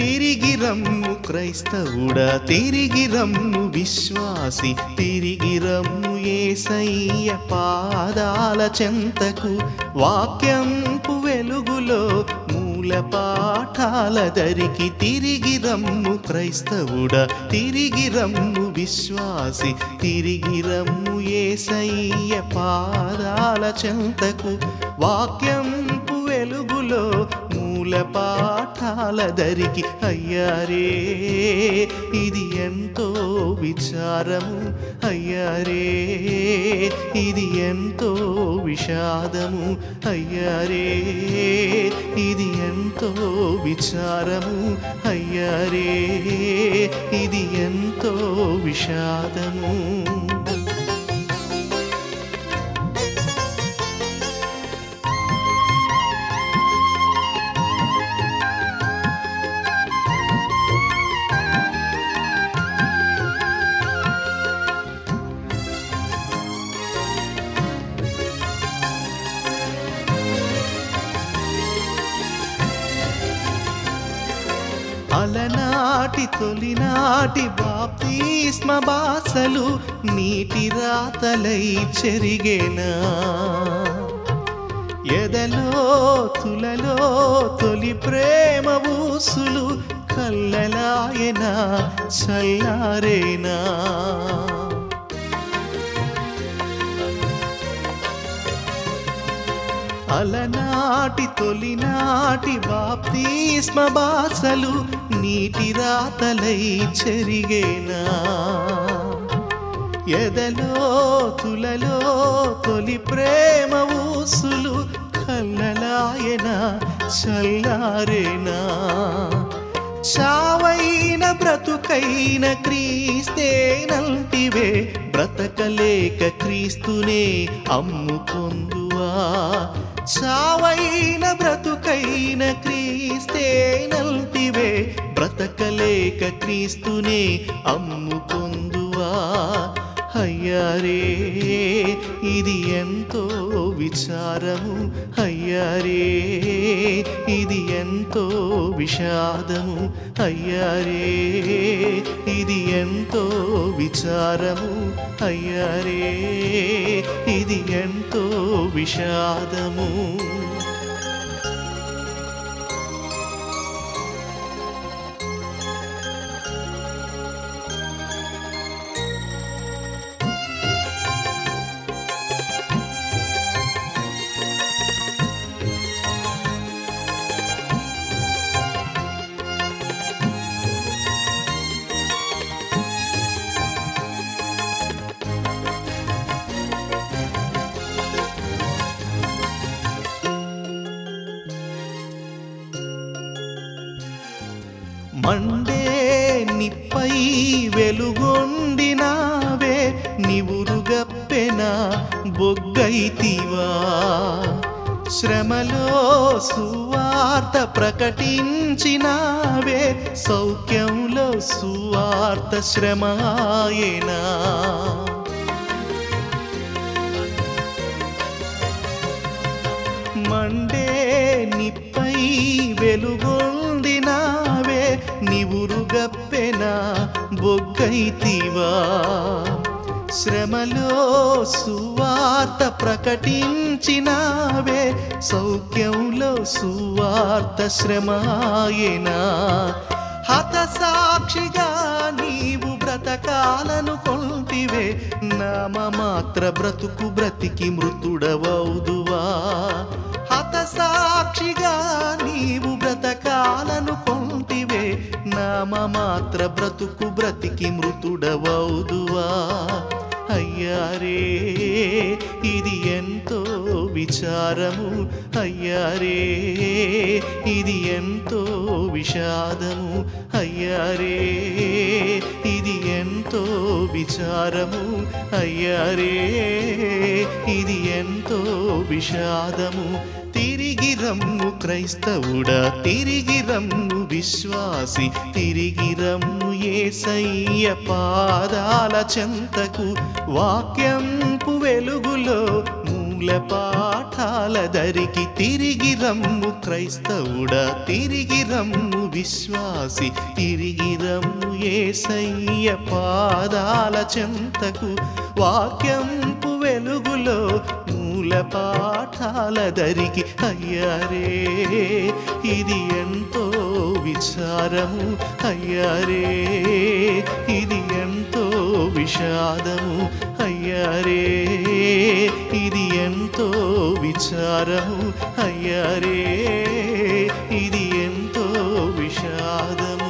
తిరిగి రమ్ము క్రైస్తవుడా తిరిగి రమ్ము విశ్వాసి తిరిగి రమ్ము ఏసయ్య పాదాల చెంతకు వాక్యంపు వెలుగులో మూల పాఠాల దరికి తిరిగి రమ్ము క్రైస్తవుడా తిరిగి రమ్ము విశ్వాసి తిరిగి రమ్ము ఏసయ్య పాదాల చెంతకు వాక్యంపు వెలుగులో మూల పాఠాల దరికి అయ్యారే ఇది ఎంతో విచారము అయ్యారే ఇది ఎంతో విషాదము అయ్యారే ఇది ఎంతో విచారము అయ్యారే ఇది ఎంతో విషాదము అలనాటి తొలినాటి బాప్తిస్మ బాసలు నీటి రాతలై చెరిగేనా ఎదలో తులలో తొలి ప్రేమ ఊసులు కల్లలాయనా చల్లారేనా అలనాటి తొలినాటి బాప్తిస్మ బాసలు నీటి రాతలై చెరిగేనా ఎదలో తులలో తొలి ప్రేమ ఊసులు కల్లలాయన చల్లారేనా చావైన బ్రతుకైన క్రీస్తేనంటివే బ్రతకలేక క్రీస్తునే అమ్ముకొందువా చావైన బ్రతుకైన క్రీస్తేనంటివే బ్రతకలేక క్రీస్తునే అమ్ముకొందువా అయ్యారే ఇది ఎంతో విచారము అయ్యారే ఇది ఎంతో విషాదము అయ్యారే ఇది ఎంతో విచారము అయ్యారే ఇది ఎంతో విషాదము మండే నిప్పై వెలుగొండినావే నివురుగప్పెన బొగ్గైతివా శ్రమలో సువార్త ప్రకటించినావే సౌఖ్యంలో సువార్త శ్రమాయేనా మండే నిప్పై వెలుగొందినావే నివురుగప్పెన బొగ్గైతివా శ్రమలో సువార్త ప్రకటించినావే సౌఖ్యంలో సువార్త శ్రమాయేనా హతసాక్షిగా నీవు బ్రతకాలను కొంటివే నామ మాత్ర బ్రతుకు బ్రతికి మృతుడవౌదువా హతసాక్షిగా నీవు బ్రతకాలను కొంటివే నామ మాత్ర బ్రతుకు బ్రతికి మృతుడవౌదువా అయ్యారే ఇది ఎంతో విచారము అయ్యారే ఇది ఎంతో విషాదము అయ్యారే ఇది ఎంతో విచారము అయ్యారే ఇది ఎంతో విషాదము తిరిగి రమ్ము క్రైస్తవుడా తిరిగి రమ్ము విశ్వాసి తిరిగి రమ్ము ఏసయ్య పాదాల చెంతకు వాక్యంపు వెలుగులో మూల మూల పాఠాల దరికి తిరిగి రమ్ము క్రైస్తవుడా తిరిగి రమ్ము విశ్వాసి తిరిగి రమ్ము ఏసయ్య పాదాల చెంతకు వాక్యంపు వెలుగులో మూల పాఠాల దరికి అయ్యారే ఇది ఎంతో విచారము అయ్యారే ఇది ఎంతో విషాదము అయ్యారే ఇది ఎంతో విచారము అయ్యారే ఇది ఎంతో విషాదము